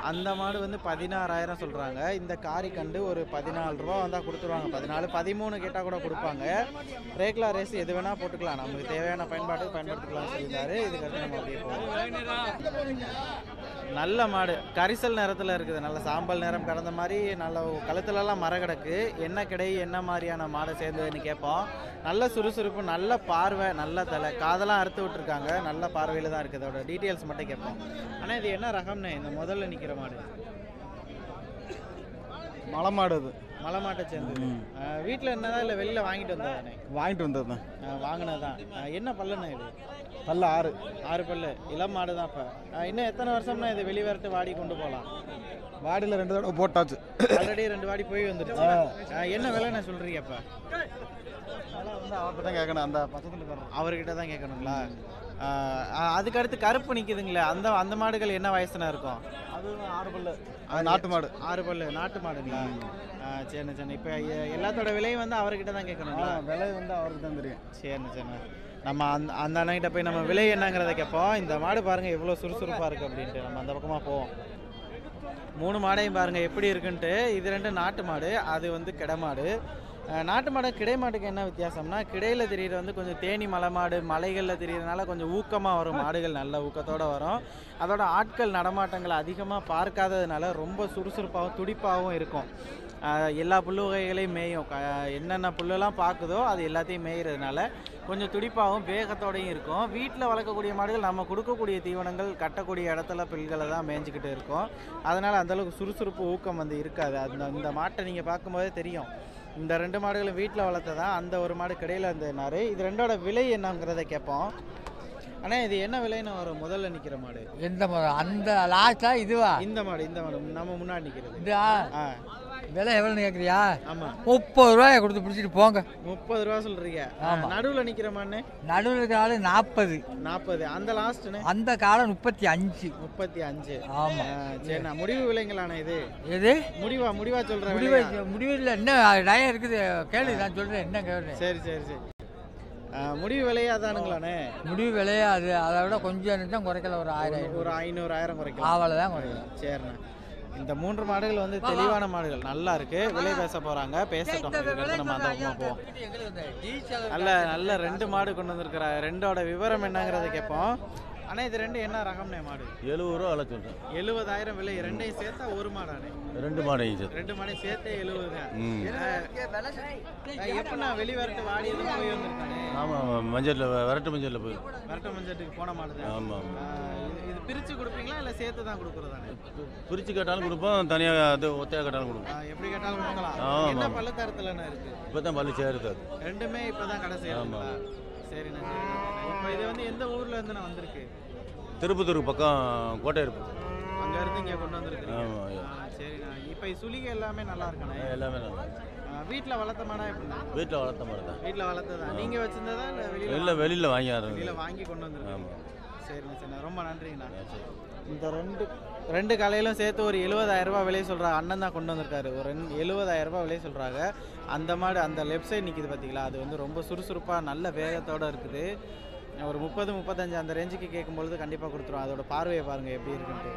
அந்த மாடு வந்து பதினாறாயிரம் சொல்கிறாங்க இந்த காரி கண்டு ஒரு பதினாலு ரூபா வந்தால் கொடுத்துருவாங்க பதினாலு பதிமூணு கேட்டால் கூட கொடுப்பாங்க ரேக்லா ரேஸ் எது வேணால் போட்டுக்கலாம் நமக்கு தேவையான பயன்பாட்டுக்கு பயன்படுத்திக்கலாம் சொல்லியிருந்தாரு இதுக்கடுத்து நம்ம அப்படியே போவோம் நல்ல மாடு கரிசல் நிறத்தில் இருக்குது நல்ல சாம்பல் நிறம் கடந்த மாதிரி நல்ல கழுத்துலலாம் மர கிடக்கு என்ன கிடை என்ன மாதிரியான மாடை சேர்ந்ததுன்னு கேட்போம் நல்ல சுறுசுறுப்பு நல்ல பார்வை நல்ல தலை காதெல்லாம் அறுத்து விட்டுருக்காங்க நல்ல பார்வையில் தான் இருக்குது அதோட டீட்டெயில்ஸ் மட்டும் கேட்போம் ஆனால் இது என்ன ரகம்னு இந்த முதல்ல நிற்கிற மாடு மலை மாடு அது மலை மாட்டை சேர்ந்தது வீட்டில் என்னதான் இல்லை வெளியில் வாங்கிட்டு வந்ததானே வாங்கிட்டு வந்தது தான் வாங்கினது தான் என்ன பல்லுண்ணே இது நல்ல ஆறு ஆறு பல்லு இளம் மாடு தான் இப்போ இன்னும் எத்தனை வருஷம்னா இது வெளி வரட்டு வாடி கொண்டு போகலாம் வாடியில் ரெண்டு தடவை போட்டாச்சு ஆல்ரெடி ரெண்டு வாடி போய் வந்துருச்சு ஆ, என்ன விலைன்னு சொல்றீங்க அப்ப அதெல்லாம் வந்து அவர்கிட்ட தான் கேட்கணும் அந்த பக்கத்தில் இருக்கிற அவர்கிட்ட தான் கேட்கணுங்களா ஆ, ஆ, அதுக்கு அடுத்து கருப்பு நிக்குதுங்களே அந்த அந்த மாடுகள் என்ன வயசுனா இருக்கும் அது ஆறு பல்லு அது நாட்டு மாடு ஆறு பல்லு நாட்டு மாடுங்களா ஆ, சரிண்ணே சரிண்ணே இப்போ எல்லாத்தோட விலையும் வந்து அவர்கிட்ட தான் கேட்கணுங்களா விலை வந்து அவருக்கு தான் தெரியும் சரிண்ணே சரிண்ணே நம்ம அந்த அந்த அண்ணகிட்ட போய் நம்ம விலை என்னங்கிறத கேட்போம் இந்த மாடு பாருங்க எவ்வளோ சுறுசுறுப்பாக இருக்குது அப்படின்ட்டு நம்ம அந்த பக்கமாக போவோம் மூணு மாடையும் பாருங்க எப்படி இருக்குன்ட்டு இது ரெண்டு நாட்டு மாடு அது வந்து கிடை மாடு அஹ் நாட்டு மாடு கிடை மாட்டுக்கு என்ன வித்தியாசம்னா கிடையில் தெரியுற வந்து கொஞ்சம் தேனி மலை மாடு மலைகளில் தெரியறதுனால கொஞ்சம் ஊக்கமாக வரும் மாடுகள் நல்ல ஊக்கத்தோடு வரும் அதோட ஆட்கள் நடமாட்டங்கள் அதிகமாக பார்க்காததுனால ரொம்ப சுறுசுறுப்பாகவும் துடிப்பாகவும் இருக்கும் அஹ் எல்லா புல்லு வகைகளையும் மேயும் க- என்னென்ன புல்லெல்லாம் பார்க்குதோ அது எல்லாத்தையும் மேயிறதுனால கொஞ்சம் துடிப்பாகவும் வேகத்தோடையும் இருக்கும் வீட்டில் வளர்க்கக்கூடிய மாடுகள் நம்ம கொடுக்கக்கூடிய தீவனங்கள் கட்டக்கூடிய இடத்துல பில்களை தான் மேய்ஞ்சிக்கிட்டு இருக்கும் அதனால் அந்தளவுக்கு சுறுசுறுப்பு ஊக்கம் வந்து இருக்காது அந்த இந்த மாட்டை நீங்கள் பார்க்கும்போதே தெரியும் இந்த ரெண்டு மாடுகளும் வீட்டில் வளர்த்ததா அந்த ஒரு மாடு கடையில் இருந்ததுனாரு இது ரெண்டோட விலை என்னங்கிறத கேட்போம் ஆனால் இது என்ன விலைன்னு வரும் முதல்ல நிற்கிற மாடு எந்த மரம் அந்த லாஸ்டா இதுவா இந்த மாடு இந்த மாடு நம்ம முன்னாடி நிற்கிறது இந்த ஆ விலை எவ்வளோன்னு கேட்குறியா ஆமாம் முப்பது ரூபாயை கொடுத்து பிடிச்சிட்டு போங்க முப்பது ரூபா சொல்கிறீங்க ஆமா. நடுவில் நிற்கிற மாடு நடுவில் இருக்கிற ஆளு நாற்பது நாற்பது அந்த லாஸ்ட்டுன்னு அந்த காலம் முப்பத்தி அஞ்சு முப்பத்தி அஞ்சு ஆமாம் ஆ, சரிண்ணா முடிவு விலைங்களாண்ணா இது எது முடிவா முடிவா சொல்கிறேன் முடிவு முடிவில் என்ன டயம் இருக்குது கேளு நான் சொல்கிறேன் என்ன கேட்குறேன் சரி சரி சரி ஆ, முடிவு விலையே அதானுங்களாண்ணே முடிவு விலையே அது அதை விட கொஞ்சம் தான் குறைக்கல ஒரு ஆயிரம் ஐநூறு. ஒரு ஐநூறு ஆயிரம் குறைக்கலாம் ஆவலை தான் குறையும் சரிண்ணா இந்த மூன்று மாடுகள் வந்து தெளிவான மாடுகள் நல்லா இருக்கு விலை பேச போறாங்க பேசட்டும் இதுக்கடுத்து நம்ம அந்த பக்கமா போவோம் நல்ல நல்ல ரெண்டு மாடு கொண்டு வந்திருக்கிற ரெண்டோட விவரம் என்னங்கிறத கேட்போம் ஆனா இது ரெண்டு என்ன ரகம்னே மாடு எழுபது ரூபா விலை சொல்கிறேன் எழுபதாயிரம் விலை ரெண்டையும் சேர்த்தா ஒரு மாடானே ரெண்டு மாடையும் சேர்த்து ரெண்டு மாடையும் சேர்த்தே எழுபது ம் எப்படிண்ணா வெளி வரட்டு வாடி எதுவும் போய் வந்திருக்கானே ஆமாம் மஞ்சளில் வரட்டு மஞ்சளில் போயிடும் வரட்ட மஞ்சட்டுக்கு போன மாடு தான் ஆமாம் இது பிரிச்சு கொடுப்பீங்களா இல்ல சேர்த்து தான் கொடுக்குறதானே பிரித்து கேட்டாலும் கொடுப்போம் தனியாக அது ஒத்தையாக கேட்டாலும் கொடுப்போம் ஆ, எப்படி கேட்டாலும் கொடுக்கலாம் ஆமா. என்ன பள்ளத்தரத்துலண்ணா இருக்கு இப்போ தான் பள்ளி சேருது அது ரெண்டுமே இப்பதான் கடை செய்யறீங்களா சரிண்ணா சரிண்ணா இப்போ இது வந்து எந்த ஊர்ல இருந்து நான் வந்திருக்கு திருப்பத்தூர் பக்கம் கோட்டை இருப்பு அங்க இருந்து இங்க கொண்டு வந்திருக்கீங்க ஆமா. ஆ, சரிண்ணா இப்போ சுலிகை எல்லாமே நல்லா இருக்கண்ணே எல்லாமே நல்லா ஆ, வீட்ல வளர்த்த மாடா எப்படிண்ணா வீட்டில் வளர்த்த மாதிரி தான் வீட்ல வளர்த்ததா நீங்க வச்சிருந்ததா இல்ல வெளியில வெளியில் வெளியில் வாங்கி வெளியில ஆடுறது வாங்கி கொண்டு வந்திருக்கீங்க ஆமாம் சரிண்ணா சரிண்ணா ரொம்ப நன்றிங்கண்ணா இந்த ரெண்டு ரெண்டு கலையிலும் சேர்த்து ஒரு 70000 ரூபாய் விலை சொல்கிறாங்க அண்ணன் தான் கொண்டு வந்திருக்காரு ஒரு ரெண்டு 70000 ரூபாய் விலை சொல்கிறாங்க அந்த மாடு அந்த லெஃப்ட் சைடு நிற்கிது பார்த்தீங்களா அது வந்து ரொம்ப சுறுசுறுப்பாக நல்ல வேகத்தோடு இருக்குது ஒரு முப்பது முப்பத்தஞ்சு அந்த ரேஞ்சுக்கு கேட்கும்பொழுது கண்டிப்பாக கொடுத்துரும் அதோட பார்வையை பாருங்கள் எப்படி இருக்குன்ட்டு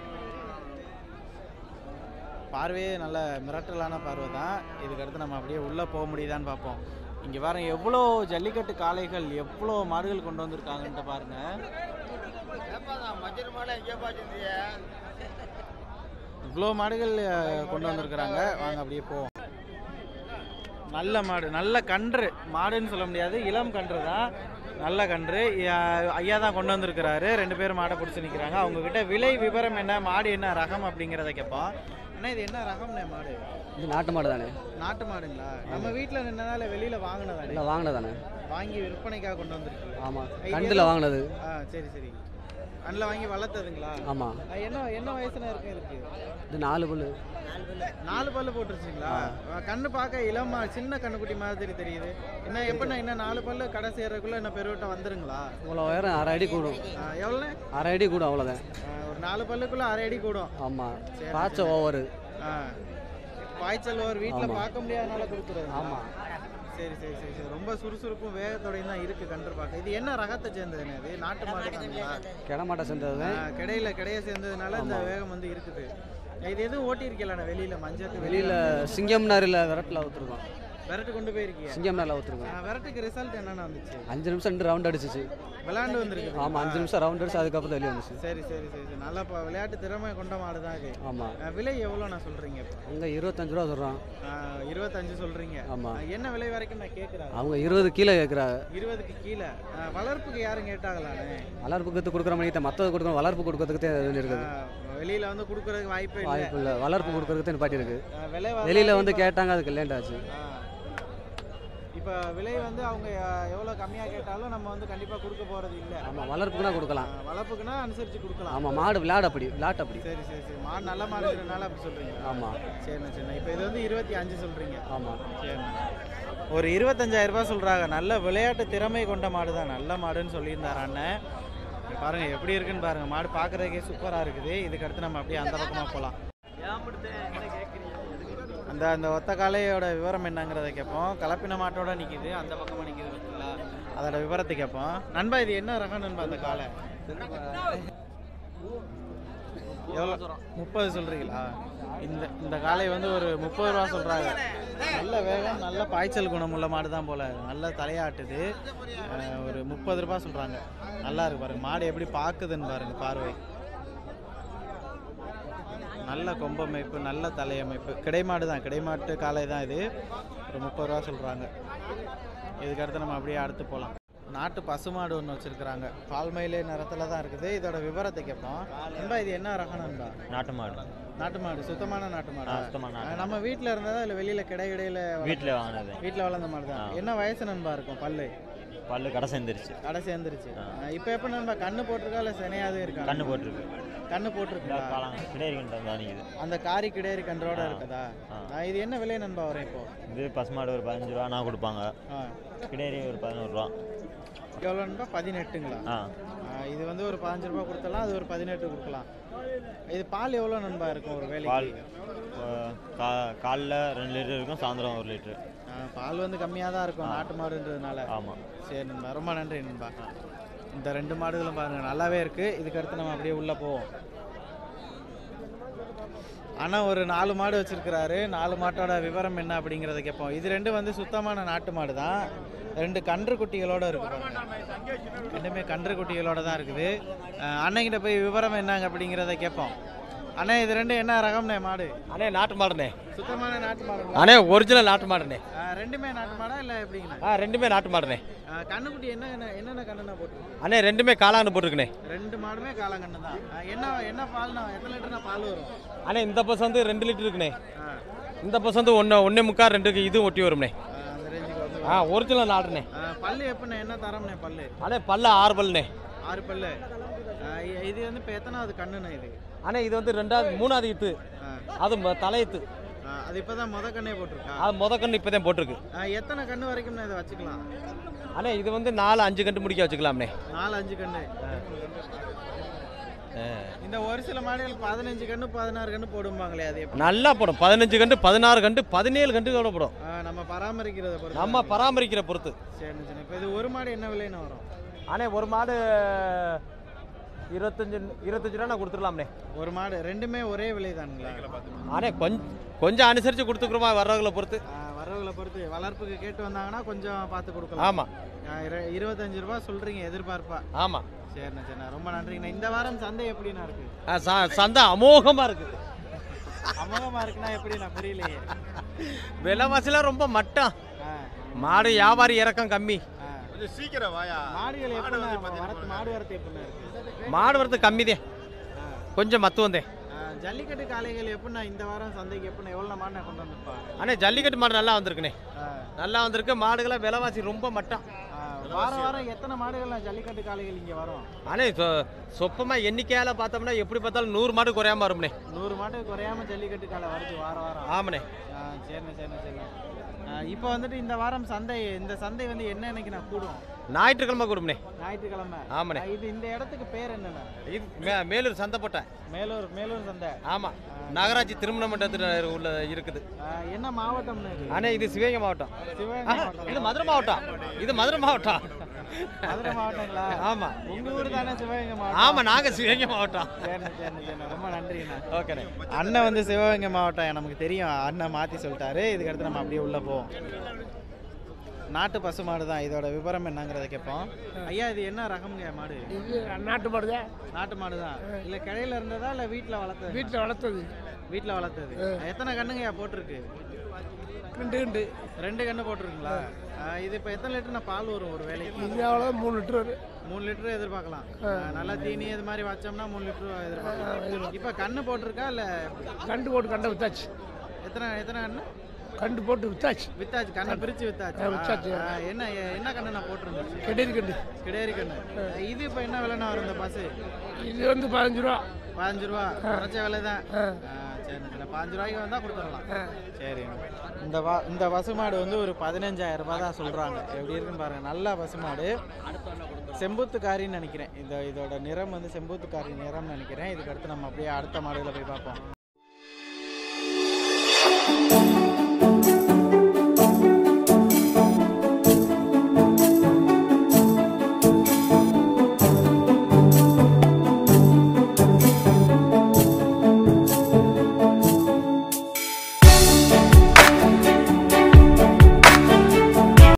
பார்வையே நல்ல மிரட்டலான பார்வை தான் இதுக்கடுத்து நம்ம அப்படியே உள்ளே போக முடியுதான்னு பார்ப்போம் இங்கே பாருங்க எவ்வளோ ஜல்லிக்கட்டு காளைகள் எவ்வளோ மாடுகள் கொண்டு வந்திருக்காங்கன்ட்டு பாருங்கள் இவ்வளோ மாடுகள் அஹ், கொண்டு வந்திருக்கிறாங்க வாங்க அப்படியே போவோம் நல்ல மாடு நல்ல கன்று மாடுன்னு சொல்ல முடியாது இளம் கன்று தான் நல்ல கன்று ஐயா- ஐயா தான் கொண்டு வந்திருக்கிறாரு ரெண்டு பேரும் மாடை பிடிச்சி நிற்கிறாங்க அவங்க கிட்ட விலை விவரம் என்ன மாடு என்ன ரகம் அப்படிங்கிறத கேட்போம் அண்ணா இது என்ன ரகம்ண்ணே மாடு இது நாட்டு மாடு தானே நாட்டு மாடுங்களா நம்ம வீட்டில் நின்னதால வெளியில் வாங்கினதானே இல்லை வாங்கினது தானே வாங்கி விற்பனைக்காக கொண்டு வந்திருக்கீங்க ஆமாம் இது கண்டில் வாங்கினது ஆ சரி சரி கண்ணில் வாங்கி வளர்த்ததுங்களா ஆமாம் அஹ், என்ன என்ன வயசுல இருக்கு இருக்கு இது நாலு பல்லு நாலு பல்லு போட்டுருச்சுங்களா கண்ணு பார்க்க இளமா சின்ன கண்ணுக்குட்டி மாதிரி தெரியுது என்ன எப்படின்னா இன்னும் நாலு பல்லு கடை செய்யறதுக்குள்ள என்ன பெருவட்டம் வந்துருங்களா இவ்வளோ உயரம் அரை அடி கூடும் ஆஹ் எவ்வளோண்ணே அரை அடி கூடும் அவ்வளோதான் ஆஹ் ஒரு நாலு பல்லுக்குள்ள அரை அடி கூடும் ஆமாம் சரி, பாய்ச்ச ஓவரு ஆ. பாய்ச்சல் ஒரு வீட்டில் ஆமா. பார்க்க முடியாதனால கொடுக்குறது ஆமாம் சரி சரி சரி சரி ரொம்ப சுறுசுறுப்பும் வேகத்தோடையும் தான் இருக்கு கன்று பார்க்க இது என்ன ரகத்தை சேர்ந்ததுன்னு இது நாட்டு மாடு தானுங்களா கிடமாட்டை சேர்ந்தது தான் ஆ, கிடையில கிடையை சேர்ந்ததுனால இந்த வேகம் வந்து இருக்குது இது எதுவும் ஓட்டியிருக்கல வெளியில மஞ்சத்து வெளியில் சிங்கம் நேரில் விரட்டில் ஊற்றுருக்கோம் விரட்டு கொண்டு போயிருக்கீங்க சிங்கம் நேரில் ஊற்றுருக்கோம் ஆ, விரட்டுக்கு ரிசல்ட் என்னென்ன வந்துச்சு அஞ்சு நிமிஷம் ரெண்டு ரவுண்ட் அடிச்சிச்சு விளையாண்டு வந்திருக்கு ஆமாம் அஞ்சு நிமிஷம் ரவுண்ட் அடிச்சு அதுக்கப்புறம் வெளியே வந்துச்சு சரி சரி சரி சரி நல்லா இப்போ விளையாட்டு திறமை கொண்ட மாடு தான் இது ஆமாம் ஆ, விலை எவ்வளோ நான் சொல்றீங்க இப்போ அங்கே இருபத்தஞ்சு ரூபா சொல்கிறான் ஆ, இருபத்தஞ்சு சொல்றீங்க ஆமாம் ஆ, என்ன விலை வரைக்கும் நான் கேட்குறேன் அவங்க இருபது கீழே கேட்குறாங்க இருபதுக்கு கீழே ஆ, வளர்ப்புக்கு யாரும் கேட்டாங்களாண்ணே வளர்ப்புக்கு கற்று கொடுக்குற மாதிரி தான் மற்றது கொடுக்கணும் வளர்ப்பு கொடுக்கறதுக்கு தான் இது இருக்குது ஆ, வெளியில வந்து கொடுக்கறதுக்கு வாய்ப்பே இல்லை வாய்ப்பு இல்லை வளர்ப்பு கொடுக்கறதுக்கு தான் பாட்டி இருக்குது ஆ, விலை வர- வெளியில் வந்து கேட்டாங்க அதுக்கு லேட் ஆச்சு ஆ. இப்போ விலை வந்து அவங்க ஆ, எவ்வளோ கம்மியாக கேட்டாலும் நம்ம வந்து கண்டிப்பாக கொடுக்க போகிறது இல்லை ஆமாம் வளர்ப்புக்குனா கொடுக்கலாம் வளர்ப்புக்குன்னா அனுசரித்து கொடுக்கலாம் ஆமாம் மாடு விளையாட அப்படி விளையாட்டு அப்படி சரி சரி சரி மாடு நல்ல மாடு இருக்கிறனால அப்படி சொல்கிறீங்க ஆமாம் சரிண்ணா சரிண்ணா இப்போ இது வந்து இருபத்தி அஞ்சு சொல்கிறீங்க ஆமாம் சரிண்ணா ஒரு இருபத்தஞ்சாயிரம் ரூபாய் சொல்கிறாங்க நல்ல விளையாட்டு திறமை கொண்ட மாடு தான் நல்ல மாடுன்னு சொல்லியிருந்தார் அண்ணன் இங்க பாருங்க எப்படி இருக்குன்னு பாருங்க மாடு பார்க்குறதுக்கே சூப்பராக இருக்குது இதுக்கு அடுத்து நம்ம அப்படியே அந்த பக்கமாக போகலாம் அந்த அந்த ஒத்த காளையோட விவரம் என்னங்கிறத கேட்போம் கலப்பின மாட்டோட நிற்கிது அந்த பக்கமாக நிற்கிது பார்த்தீங்களா அதோட விவரத்தை கேட்போம் நண்பா இது என்ன ரகம் நண்பா அந்த காளை எவ்வளோ முப்பது சொல்கிறீங்களா இந்த இந்த காளை வந்து ஒரு முப்பது ரூபா சொல்கிறாங்க நல்ல வேகம் நல்ல பாய்ச்சல் குணமுள்ள மாடு தான் போல் நல்ல தலையாட்டுது அஹ் ஒரு முப்பது ரூபா சொல்கிறாங்க நல்லா இருக்கு பாருங்க மாடு எப்படி பார்க்குதுன்னு பாருங்க பார்வை நல்ல கொம்பமைப்பு நல்ல தலையமைப்பு கிடைமாடு தான் கிடைமாட்டு காளை தான் இது ஒரு முப்பது ரூபா சொல்கிறாங்க இதுக்கு அடுத்து நம்ம அப்படியே அடுத்து போகலாம் நாட்டு பசுமாடு ஒன்று வச்சுருக்குறாங்க பால்மயிலே நிறத்தில் தான் இருக்குது இதோட விவரத்தை கேட்போம் நண்பா இது என்ன ரகம் நண்பா நாட்டு மாடு நாட்டு மாடு சுத்தமான நாட்டு மாடு ஆ, சுத்தமான நாட்டு நம்ம வீட்டில் இருந்ததா இல்லை வெளியில் கிடை இடையில வீட்டில் வாங்கினது வீட்டில் வளர்ந்த மாடு தான் என்ன வயசு நண்பா இருக்கும் பல்லு பல்லு கடை சேர்ந்துருச்சு கடை சேர்ந்துருச்சு இப்போ எப்போ நண்பா கண்ணு போட்டிருக்கா இல்லை சினையாவது இருக்கா கண்ணு போட்டிருக்கு கண்ணு இந்த போட்டிருக்கா காலம் கிடையாது தான் நிற்குது அந்த காரி கிடேரி கன்றோட இருக்குதா ஆ. ஆ, இது என்ன விலை நண்பா வரும் இப்போ இது பசுமாடு ஒரு பதினஞ்சு ரூபா நான் கொடுப்பாங்க ஆ கிடேரி ஒரு பதினோரு ரூபா எவ்வளோ நண்பா பதினெட்டுங்களா ஆ ஆ, இது வந்து ஒரு பதினஞ்சு ரூபா கொடுத்தலாம் அது ஒரு பதினெட்டு கொடுக்கலாம் இது பால் எவ்வளோ நண்பா இருக்கும் ஒரு வேலைக்கு பால் அஹ், கா காலைல ரெண்டு லிட்டர் இருக்கும் சாயந்தரம் ஒரு லிட்டரு ஆ, பால் வந்து கம்மியாக தான் இருக்கும் நாட்டு மாடுன்றதுனால ஆமாம் சரி நண்பா ரொம்ப நன்றி நண்பா இந்த ரெண்டு மாடுகளும் பாருங்க நல்லாவே இருக்கு இதுக்கு அடுத்து நம்ம அப்படியே உள்ள போவோம் ஆனால் ஒரு நாலு மாடு வச்சிருக்கிறாரு நாலு மாட்டோட விவரம் என்ன அப்படிங்கிறத கேட்போம் இது ரெண்டு வந்து சுத்தமான நாட்டு மாடு தான் ரெண்டு கன்று குட்டிகளோட இருக்கு பாருங்க ரெண்டுமே கன்று குட்டிகளோட தான் இருக்குது அஹ் அண்ணன்கிட்ட போய் விவரம் என்னங்க அப்படிங்கிறத கேட்போம் அண்ணே இது ரெண்டு என்ன ரகம்னே மாடு அண்ணே நாட்டு மாடுண்ணே சுத்தமான நாட்டு மாடுங்களா அண்ணே ஒரிஜினல் நாட்டு மாடுண்ணே அஹ் ரெண்டுமே நாட்டு மாடா இல்லை எப்படிங்கண்ணா ஆ ரெண்டுமே நாட்டு மாடுண்ணே அஹ் கன்னுக்குட்டி என்ன என்ன என்னென்ன கண்ணுண்ணா போட்டு அண்ணே ரெண்டுமே காளாங்கன்னு போட்டிருக்குண்ணே ரெண்டு மாடுமே காளாங்கண்ணு தான் அஹ் என்ன என்ன பால்னா எத்தனை லிட்டர்னா பால் வரும் அண்ணே இந்த பஸ் வந்து ரெண்டு லிட்டர் இருக்குண்ணே ஆ, இந்த பஸ் வந்து ஒன்று ஒன்றே முக்கால் ரெண்டுக்கு இது ஒட்டி வரும்ண்ணே அஹ் அந்த ரேஞ்சுக்கு வந்து ஆ ஒரிஜினல் நாடுண்ணே அஹ் பல்லு எப்படிண்ணே என்ன தரம்ண்ணே பல்லு அண்ணே பல்ல ஆறு பல்லுண்ணே ஆறு பல்லு அஹ் இ- இது வந்து இப்போ எத்தனாவது கண்ணுண்ணே இது அண்ணே இது வந்து ரெண்டாவது மூணாவது இத்து அஹ் அது ம- தலையத்து அஹ் அது இப்போ தான் முத கண்ணே போட்டிருக்கா அது முத கன்று இப்போ தான் போட்டிருக்கு அஹ் எத்தனை கண்ணு வரைக்கும் இதை வச்சுக்கலாம் அண்ணே இது வந்து நாலு அஞ்சு கண்டு முடிக்க வச்சுக்கலாம்ண்ணே நாலு அஞ்சு கண்ணு இந்த ஒரு சில மாடுகள் பதினஞ்சு கண்ணு பதினாறு கண்ணு போடுவாங்களே அது எப்படி நல்லா போடும் பதினஞ்சு கண்டு பதினாறு கண்டு பதினேழு கண்டு கூட போடும் அஹ் நம்ம பராமரிக்கிறத பொறுத்து நம்ம பராமரிக்கிற பொறுத்து சரி சரி இப்போ இது ஒரு மாடு என்ன விலைன்னு வரும் அண்ணே ஒரு மாடு இருபத்தஞ்சு இருபத்தஞ்சு ரூபா நான் கொடுத்துடலாம்ண்ணே ஒரு மாடு ரெண்டுமே ஒரே விலை தானுங்களா அண்ணே கொஞ்சம் கொஞ்சம் அனுசரித்து கொடுத்துக்குறோமா வர்றவங்களை பொறுத்து வரவுகளை பொறுத்து வளர்ப்புக்கு கேட்டு வந்தாங்கன்னா கொஞ்சம் பார்த்து கொடுக்கலாம் ஆமாம் ஆ, இரு- இருபத்தஞ்சு ரூபா சொல்றீங்க எதிர்பார்ப்பா ஆமாம் சரிண்ணா சரிண்ணா ரொம்ப நன்றிங்கண்ணா இந்த வாரம் சந்தை எப்படிண்ணா இருக்கு ஆ, ச- சந்தை அமோகமாக இருக்குது அமோகமா இருக்குன்னா எப்படிண்ணா புரியலையே விலைவாசிலாம் ரொம்ப மட்டம் ஆ, மாடு வியாபாரி இறக்கம் கம்மி ஆ. கொஞ்சம் சீக்கிரம் வாயா மாடுகள் எப்படிண்ணா வரத்து மாடு வரத்து எப்படிண்ணா இருக்கு மாடு வரது கம்மிதே ஆ. கொஞ்சம் மத்து வந்தேன் ஆ, ஜல்லிக்கட்டு காளைகள் எப்படிண்ணா இந்த வாரம் சந்தைக்கு எப்படிண்ணா எவ்வளோ மாடுண்ணா கொண்டு வந்திருப்பா அண்ணே ஜல்லிக்கட்டு மாடு நல்லா வந்திருக்குண்ணே ஆ, நல்லா வந்திருக்கு மாடுகளை விலைவாசி ரொம்ப மட்டம் ஆ, வாரம் வாரம் எத்தனை மாடுகள்லாம் ஜல்லிக்கட்டு காளைகள் இங்கே வரும் அண்ணே சொ- சொப்பமாக எண்ணிக்கையால் பார்த்தோம்னா எப்படி பார்த்தாலும் நூறு மாடு குறையாம வரும்ண்ணே நூறு மாடு குறையாம ஜல்லிக்கட்டு காலை வருது வாரம் வாரம் ஆமாண்ணே ஆ, சரிண்ணா சரிண்ணா சரிண்ணா இப்போ வந்துட்டு இந்த வாரம் சந்தை இந்த சந்தை வந்து என்ன அன்னைக்கு நான் கூடும் ஞாயிற்றுக்கிழமை கொடும்னே ஞாயிற்றுக்கிழமை ஆமாண்ணே. ஆ, இது இந்த இடத்துக்கு பேர் என்னண்ணா இது மே- மேலூர் சந்தை போட்டேன் மேலூர் மேலூர் சந்தை ஆமாம் நகராட்சி திருமண மண்டபத்தில் உள்ள இருக்குது ஆ, என்ன மாவட்டம்னு இது அண்ணே இது சிவகங்கை மாவட்டம் சிவகங்கை ஆஹா, மாவட்டம். இது மதுரை மாவட்டம் இது மதுரை மாவட்டம் மதுரை மாவட்டங்களா ஆமா. உங்க ஊர் தானே சிவகங்கை மாவட்டம் ஆமாம் நாங்கள் சிவகங்கை மாவட்டம் சரிண்ணே சரிண்ணே சரிண்ணே ரொம்ப நன்றிண்ணா ஓகேண்ணே அண்ணன் வந்து சிவகங்கை மாவட்டம் நமக்கு தெரியும் அண்ணன் மாற்றி சொல்லிட்டாரு இதுக்கு அடுத்து நம்ம அப்படியே உள்ளே போவோம் நாட்டு பசு மாடு தான் இதோட விவரம் என்னங்கிறத கேட்போம் ஐயா இது என்ன ரகம்ங்க மாடு இது நாட்டு மாடு தான் நாட்டு மாடு தான் இல்லை கிளையில இருந்ததா இல்லை வீட்டில் வளர்த்தது வீட்டில் வளர்த்தது வீட்டில் வளர்த்தது எத்தனை கண்ணுங்கய்யா போட்டிருக்கு ரெண்டு ரெண்டு ரெண்டு கண்ணு போட்டிருக்குங்களா ஆ, இது இப்போ எத்தனை லிட்டர் பால் வரும் ஒரு வேலைக்கு இது அவ்வளோ மூணு லிட்டர் வரும் மூணு லிட்டர் எதிர்பார்க்கலாம் ஆ, நல்லா தீனி இது மாதிரி வச்சோம்னா மூணு லிட்டர் எதிர்பார்க்கலாம் இப்போ கண்ணு போட்டிருக்கா இல்லை கண்டு போட்டு கண்டை வித்தாச்சு எத்தனை எத்தனை கண்ணு கண்டு போட்டு வித்தாச்சு வித்தாச்சு கண்ணை பிரிச்சு வித்தாச்சு ஆ, வித்தாச்சு. ஆ, என்ன என்ன கண்ணு நான் போட்டிருந்தேன் கெடேரி கண்டு கிடையாது கண்ணு இது இப்போ என்ன விலைண்ணா வரும் இந்த பஸ் இது வந்து பதினஞ்சு ரூபா பதினஞ்சு ரூபா குறைச்ச விலை தான் சரி சரி பாஞ்சு ரூபாய்க்கு வந்தால் கொடுத்துடலாம் சரி இந்த வா இந்த பசுமாடு வந்து ஒரு பதினஞ்சாயிரம் ரூபாய் தான் சொல்கிறாங்க எப்படி இருக்குன்னு பாருங்க நல்ல பசுமாடு செம்பூத்துக்காரின்னு நினைக்கிறேன் இந்த இதோட நிறம் வந்து செம்பூத்துக்காரி நிறம்னு நினைக்கிறேன் இதுக்கு அடுத்து நம்ம அப்படியே அடுத்த மாடுகளை போய் பார்ப்போம்